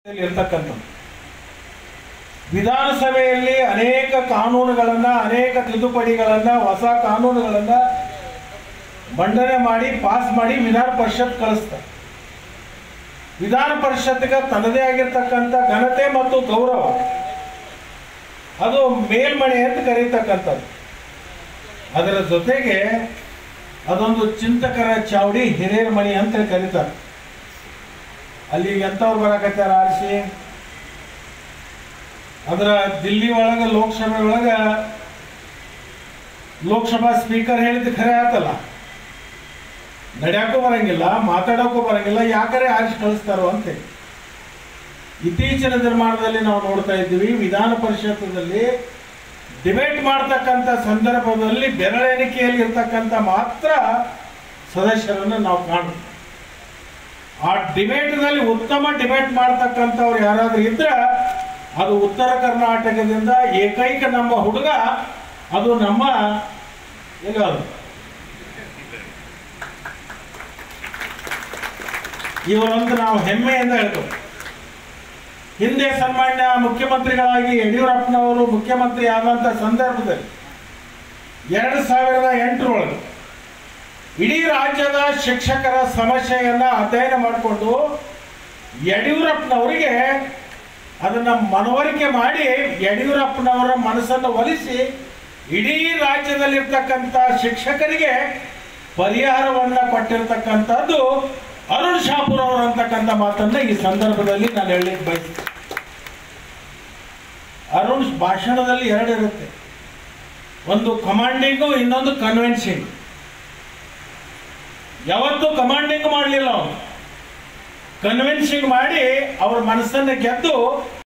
ಇರ್ತಕ್ಕಂಥದ್ದು ವಿಧಾನಸಭೆಯಲ್ಲಿ ಅನೇಕ ಕಾನೂನುಗಳನ್ನ ಅನೇಕ ತಿದ್ದುಪಡಿಗಳನ್ನ ಹೊಸ ಕಾನೂನುಗಳನ್ನ ಮಂಡನೆ ಮಾಡಿ ಪಾಸ್ ಮಾಡಿ ವಿಧಾನ ಪರಿಷತ್ ಕಳಿಸ್ತಾರೆ ವಿಧಾನ ಪರಿಷತ್ಗೆ ತನ್ನದೇ ಆಗಿರ್ತಕ್ಕಂಥ ಘನತೆ ಮತ್ತು ಗೌರವ ಅದು ಮೇಲ್ಮನೆ ಅಂತ ಕರೀತಕ್ಕಂಥದ್ದು ಅದರ ಜೊತೆಗೆ ಅದೊಂದು ಚಿಂತಕರ ಚಾವಡಿ ಹಿರಿಯರ ಮಣಿ ಅಂತ ಹೇಳಿ ಕರೀತಾರೆ ಅಲ್ಲಿ ಎಂಥವ್ರು ಬರಕತ್ತಾರ ಆರಿಸಿ ಅದರ ದಿಲ್ಲಿ ಒಳಗ ಲೋಕಸಭೆ ಒಳಗ ಲೋಕಸಭಾ ಸ್ಪೀಕರ್ ಹೇಳಿದ ಖರೆ ಆತಲ್ಲ ನಡ್ಯಾಕೂ ಬರಂಗಿಲ್ಲ ಮಾತಾಡೋಕ್ಕೂ ಬರಂಗಿಲ್ಲ ಯಾಕರೆ ಆರಿಸಿ ಕಳಿಸ್ತಾರೋ ಅಂತ ಇತ್ತೀಚಿನ ದಿನಮಾನದಲ್ಲಿ ನಾವು ನೋಡ್ತಾ ಇದ್ದೀವಿ ವಿಧಾನ ಪರಿಷತ್ತಲ್ಲಿ ಡಿಬೇಟ್ ಮಾಡ್ತಕ್ಕಂಥ ಸಂದರ್ಭದಲ್ಲಿ ಬೆರಳೆಣಿಕೆಯಲ್ಲಿ ಇರ್ತಕ್ಕಂಥ ಮಾತ್ರ ಸದಸ್ಯರನ್ನು ನಾವು ಕಾಣ್ತೀವಿ ಆ ಡಿಬೇಟ್ನಲ್ಲಿ ಉತ್ತಮ ಡಿಬೇಟ್ ಮಾಡ್ತಕ್ಕಂಥವ್ರು ಯಾರಾದ್ರೂ ಇದ್ರೆ ಅದು ಉತ್ತರ ಕರ್ನಾಟಕದಿಂದ ಏಕೈಕ ನಮ್ಮ ಹುಡುಗ ಅದು ನಮ್ಮ ಎಲ್ಲಿ ಅದು ಇವರೊಂದು ನಾವು ಹೆಮ್ಮೆಯಿಂದ ಹೇಳ್ತೇವೆ ಹಿಂದೆ ಸನ್ಮಾನ್ಯ ಮುಖ್ಯಮಂತ್ರಿಗಳಾಗಿ ಯಡಿಯೂರಪ್ಪನವರು ಮುಖ್ಯಮಂತ್ರಿ ಆದಂಥ ಸಂದರ್ಭದಲ್ಲಿ ಎರಡು ಸಾವಿರದ ಎಂಟರೊಳಗೆ ಇಡೀ ರಾಜ್ಯದ ಶಿಕ್ಷಕರ ಸಮಸ್ಯೆಯನ್ನ ಅಧ್ಯಯನ ಮಾಡಿಕೊಂಡು ಯಡಿಯೂರಪ್ಪನವರಿಗೆ ಅದನ್ನ ಮನವರಿಕೆ ಮಾಡಿ ಯಡಿಯೂರಪ್ಪನವರ ಮನಸ್ಸನ್ನು ಒಲಿಸಿ ಇಡೀ ರಾಜ್ಯದಲ್ಲಿರ್ತಕ್ಕಂಥ ಶಿಕ್ಷಕರಿಗೆ ಪರಿಹಾರವನ್ನ ಕೊಟ್ಟಿರ್ತಕ್ಕಂಥದ್ದು ಅರುಣ್ ಶಾಪುರ್ ಅವರು ಅಂತಕ್ಕಂಥ ಮಾತನ್ನ ಈ ಸಂದರ್ಭದಲ್ಲಿ ನಾನು ಹೇಳಲಿಕ್ಕೆ ಬಯಸ್ತೀನಿ ಅರುಣ್ ಭಾಷಣದಲ್ಲಿ ಎರಡು ಇರುತ್ತೆ ಒಂದು ಕಮಾಂಡಿಂಗು ಇನ್ನೊಂದು ಕನ್ವೆನ್ಸಿಂಗ್ ಯಾವತ್ತೂ ಕಮಾಂಡಿಂಗ್ ಮಾಡಲಿಲ್ಲ ಅವನು ಕನ್ವಿನ್ಸಿಂಗ್ ಮಾಡಿ ಅವ್ರ ಮನಸ್ಸನ್ನು ಗೆದ್ದು